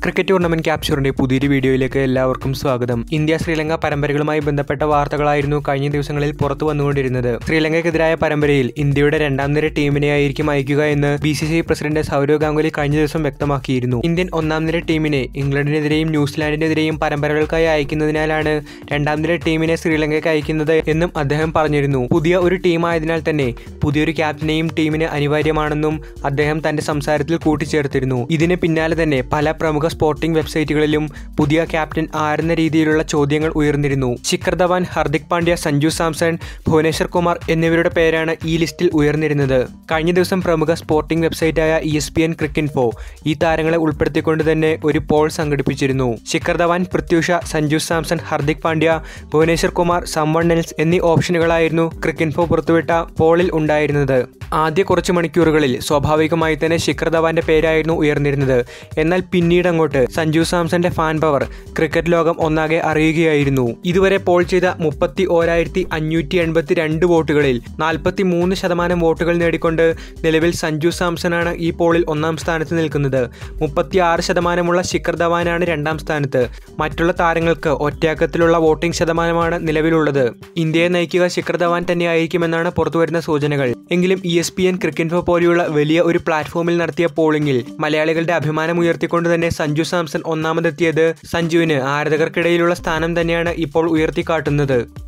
cricket tournament ക്യാപ്ചറിന്റെ പുതിയൊരു വീഡിയോയിലേക്ക് എല്ലാവർക്കും സ്വാഗതം ഇന്ത്യ ശ്രീലങ്ക പരമ്പരകളുമായി ബന്ധപ്പെട്ട വാർത്തകളായിരുന്നു കഴിഞ്ഞ ദിവസങ്ങളിൽ പുറത്തു വന്നുകൊണ്ടിരുന്നത് ശ്രീലങ്കയ്ക്കെതിരായ പരമ്പരയിൽ ഇന്ത്യയുടെ രണ്ടാം നിര ടീമിനെ ആയിരിക്കും അയക്കുക എന്ന് B C C president Sourav Ganguly കഴിഞ്ഞ ദിവസം വ്യക്തമാക്കിയിരുന്നു ഇന്ത്യൻ ഒന്നാം നിര ടീമിനെ ഇംഗ്ലണ്ടിനെതിരെയും ന്യൂസിലാൻഡിനെതിരെയും പരമ്പരകൾക്കായി അയക്കുന്നതിനാലാണ് രണ്ടാം നിര ടീമിനെ ശ്രീലങ്കയ്ക്ക് അയക്കുന്നത് എന്നും അദ്ദേഹം പറഞ്ഞിരുന്നു പുതിയ ഒരു ടീമായതിനാൽ തന്നെ പുതിയൊരു ക്യാപ്റ്റനെയും ടീമിന് അനിവാര്യമാണെന്നും അദ്ദേഹം തന്റെ സംസാരത്തിൽ കൂട്ടിച്ചേർത്തിരുന്നു ഇതിന് പിന്നാലെ തന്നെ പല പ്രമുഖ സ്പോർട്ടിംഗ് വെബ്സൈറ്റുകളിലും പുതിയ ക്യാപ്റ്റൻ ആരെന്ന രീതിയിലുള്ള ചോദ്യങ്ങൾ ഉയർന്നിരുന്നു ശിഖർ ധവാൻ ഹർദിക് പാണ്ഡ്യ സഞ്ജു സാംസൺ ഭുവനേശ്വർ കുമാർ എന്നിവരുടെ പേരാണ് ഈ ലിസ്റ്റിൽ ഉയർന്നിരുന്നത് കഴിഞ്ഞ ദിവസം പ്രമുഖ സ്പോർട്ടിംഗ് വെബ്സൈറ്റായ E S P N Cricinfo ഈ താരങ്ങളെ ഉൾപ്പെടുത്തിക്കൊണ്ട് തന്നെ ഒരു പോൾ സംഘടിപ്പിച്ചിരുന്നു ശിഖർ ധവാൻ പൃഥ്വിഷ സഞ്ജു സാംസൺ ഹർദിക് പാണ്ഡ്യ ഭുവനേശ്വർ കുമാർ സംവൺ നെൽസ് എന്നീ ഓപ്ഷനുകളായിരുന്നു ക്രിക്കിൻഫോ പുറത്തുവിട്ട പോളിൽ ഉണ്ടായിരുന്നത് ആദ്യ കുറച്ച് മണിക്കൂറുകളിൽ സ്വാഭാവികമായി തന്നെ ശിഖർ ധവാന്റെ പേരായിരുന്നു ഉയർന്നിരുന്നത് എന്നാൽ പിന്നീട് അങ്ങോട്ട് സഞ്ജു സാംസന്റെ ഫാൻ പവർ ക്രിക്കറ്റ് ലോകം ഒന്നാകെ അറിയുകയായിരുന്നു ഇതുവരെ പോൾ ചെയ്ത മുപ്പത്തി ഓരായിരത്തി അഞ്ഞൂറ്റി എൺപത്തി രണ്ട് വോട്ടുകളിൽ നാൽപ്പത്തി മൂന്ന് ശതമാനം വോട്ടുകൾ നേടിക്കൊണ്ട് നിലവിൽ സഞ്ജു സാംസണാണ് ഈ പോളിൽ ഒന്നാം സ്ഥാനത്ത് നിൽക്കുന്നത് മുപ്പത്തി ആറ് ശതമാനമുള്ള ശിഖർ ധവാനാണ് രണ്ടാം സ്ഥാനത്ത് മറ്റുള്ള താരങ്ങൾക്ക് ഒറ്റയക്കത്തിലുള്ള വോട്ടിംഗ് ശതമാനമാണ് നിലവിലുള്ളത് ഇന്ത്യയെ നയിക്കുക ശിഖർ ധവാൻ തന്നെയായിരിക്കുമെന്നാണ് പുറത്തുവരുന്ന സൂചനകൾ എങ്കിലും E S P N Cricinfo പോലെയുള്ള വലിയ ഒരു പ്ലാറ്റ്ഫോമിൽ നടത്തിയ പോളിംഗിൽ മലയാളികളുടെ അഭിമാനം ഉയർത്തിക്കൊണ്ട് തന്നെ സഞ്ജു സാംസൺ ഒന്നാമതെത്തിയത് സഞ്ജുവിന് ആരാധകർക്കിടയിലുള്ള സ്ഥാനം തന്നെയാണ് ഇപ്പോൾ ഉയർത്തിക്കാട്ടുന്നത്